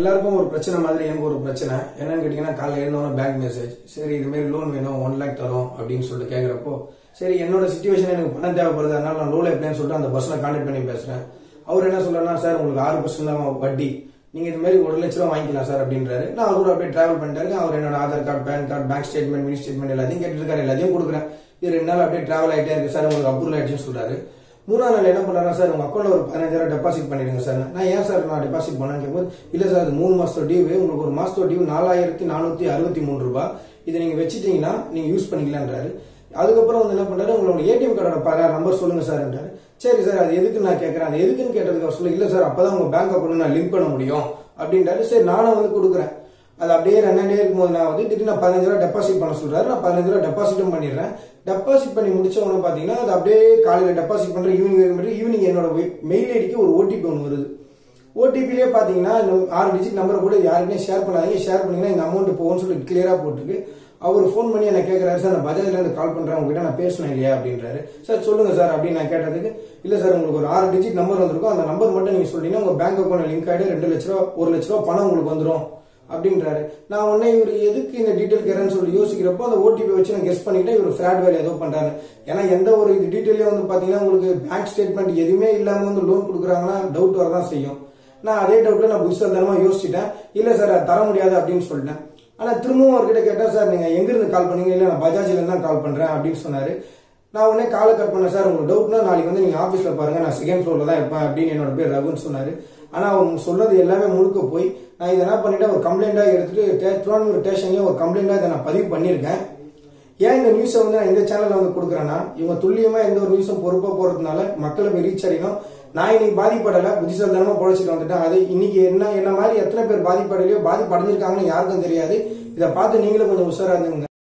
எல்லாருக்கும் ஒரு பிரச்சனை மாதிரி எனக்கு ஒரு பிரச்சனை என்னன்னு கேட்டீங்கன்னா காலைல எழுந்தோன்னு பேங்க் மெசேஜ் சரி இது மாதிரி லோன் வேணும் ஒன் லேக் தரோம் அப்படின்னு சொல்லிட்டு கேட்குறப்போ சரி என்னோட சுச்சுவேஷன் எனக்கு பணம் தேவைப்படுது அதனால நான் லோன் எப்படின்னு சொல்லிட்டு அந்த பர்சனை கான்டாக்ட் பண்ணி பேசுறேன் அவர் என்ன சொல்றாருன்னா சார் உங்களுக்கு ஆறு பர்சன்ட் தான் வட்டி நீங்க இது மாதிரி ஒரு லட்ச ரூபா வாங்கிக்கலாம் சார் அப்படின்றாரு நான் அவர் கூட அப்படியே டிராவல் பண்ணிட்டாரு அவர் என்னோட Aadhaar card pan card bank statement mini statement எல்லாத்தையும் கேட்டுருக்காரு எல்லாத்தையும் கொடுக்குறேன் இது ரெண்டு நாள் அப்படியே டிராவல் ஆயிட்டே இருக்கு சார் உங்களுக்கு அப்ரூவல் ஆயிடுச்சுன்னு சொல்றாரு மூணாவது நாள் என்ன பண்றாரு சார் உங்க அக்கௌண்ட்ல ஒரு பதினஞ்சாயிரம் டெபாசிட் பண்ணிடுங்க சார் நான் ஏன் சார் நான் டெபாசிட் பண்ணேன்னு கேட்கும்போது இல்ல சார் அது மூணு மாசத்தோட டியூ உங்களுக்கு ஒரு மாசத்தோட டியூ நாலாயிரத்தி நானூத்தி அறுபத்தி மூணு ரூபாய் இதை நீங்க வச்சுட்டீங்கன்னா நீங்க யூஸ் பண்ணிக்கலான்றாரு அதுக்கப்புறம் வந்து என்ன பண்றாரு உங்களோட ஏடிஎம் கார்டோட பதினாறு நம்பர் சொல்லுங்க சார்ன்றாரு சரி சார் அது எதுக்கு நான் கேட்கறேன் அது எதுக்குன்னு கேட்டதுக்கு அவர் சொல்ல இல்ல சார் அப்பதான் உங்க பேங்க் அக்கௌண்ட் நான் லிங்க் பண்ண முடியும் அப்படின்றாரு சரி நானும் வந்து கொடுக்குறேன் அது அப்படியே ரெண்டே இருக்கும்போது நான் வந்து திடீர்னு நான் பதினஞ்சு ரூபா டெபாசிட் பண்ண சொல்றாரு நான் பதினஞ்சு ரூபா டெபாசிட்டும் பண்ணிடுறேன் டெபாசிட் பண்ணி முடிச்ச உடனே பாத்தீங்கன்னா அது அப்படியே காலையில டெபாசிட் பண்ற ஈவினிங் ஈவினிங் என்னோட மெயில் ஐடிக்கு ஒரு ஓடிபி ஒன்று வருது ஓடிபிலே பாத்தீங்கன்னா இந்த ஆறு டிஜிட் நம்பரை கூட யாருக்குமே ஷேர் பண்ணாதீங்க ஷேர் பண்ணீங்கன்னா இந்த அமௌண்ட் போகும்னு சொல்லிட்டு கிளியரா போட்டுருக்கு அவர் ஃபோன் பண்ணி என்ன கேட்கறாரு சார் நான் பஜாஜ்ல இருந்து கால் பண்றேன் உங்ககிட்ட நான் பேசணும் இல்லையா அப்படின்றாரு சார் சொல்லுங்க சார் அப்படின்னு நான் கேட்டதுக்கு இல்ல சார் உங்களுக்கு ஒரு ஆறு டிஜிட் நம்பர் வந்திருக்கும் அந்த நம்பர் மட்டும் நீங்க சொல்லிட்டீங்கன்னா உங்க பேங்க் அக்கௌண்ட் லிங்க் ஆயிடு ரெண்டு லட்ச ரூபா ஒரு லட்ச ரூபா பணம் உங்களுக்கு வந்துடும் அப்படின்றாரு நான் உடனே இவர் எதுக்கு இந்த டீட்டெயில் கேட்கறேன்னு சொல்லி யோசிக்கிறப்போ அந்த ஓடிபி வச்சு நான் கெஸ் பண்ணிட்டேன் இவர் ஃபிராட் வேலை ஏதோ பண்றாரு ஏன்னா எந்த ஒரு இது டீட்டெயிலே வந்து பாத்தீங்கன்னா உங்களுக்கு பேங்க் ஸ்டேட்மெண்ட் எதுவுமே இல்லாம வந்து லோன் கொடுக்குறாங்கன்னா டவுட் வரதான் செய்யும் நான் அதே டவுட்ல நான் புதுசாக யோசிச்சிட்டேன் இல்ல சார் அது தர முடியாது அப்படின்னு சொல்லிட்டேன் ஆனா திரும்பவும் அவர்கிட்ட கேட்டா சார் நீங்க எங்க இருந்து கால் பண்ணீங்க இல்ல நான் பஜாஜ்ல இருந்து தான் கால் பண்றேன் அப்படின்னு சொன்னாரு நான் உடனே காலை கட் பண்ணேன் சார் உங்களுக்கு டவுட்னா நாளைக்கு வந்து நீங்க ஆபீஸ்ல பாருங்க நான் செகண்ட் ஃப்ளோர்ல தான் இருப்பேன் அப்படின்னு என்னோட பேர் ரகுன்னு சொன்னாரு ஆனா அவங்க சொன்னது எல்லாமே முழுக்க போய் நான் இதை என்ன பண்ணிட்டேன் ஒரு கம்ப்ளைண்டா எடுத்துட்டு டே- திருவான்மூர் ஸ்டேஷன்லயும் ஒரு கம்ப்ளைண்டா இதை நான் பதிவு பண்ணியிருக்கேன் ஏன் இந்த நியூஸை வந்து நான் இந்த சேனல்ல வந்து கொடுக்குறேன்னா இவங்க துல்லியமா எந்த ஒரு நியூஸும் பொறுப்பா போறதுனால மக்களுக்கு ரீச் அடையணும் நான் இன்னைக்கு பாதிப்படல புத்திசாலித்தனமா பொழைச்சிட்டு வந்துட்டேன் அது இன்னைக்கு என்ன என்ன மாதிரி எத்தனை பேர் பாதிப்படையிலையோ பாதிப்படைஞ்சிருக்காங்கன்னு யாருக்கும் தெரியாது இதை பார்த்து நீங்களும் கொஞ்சம் உஷாரா இருந்துங்க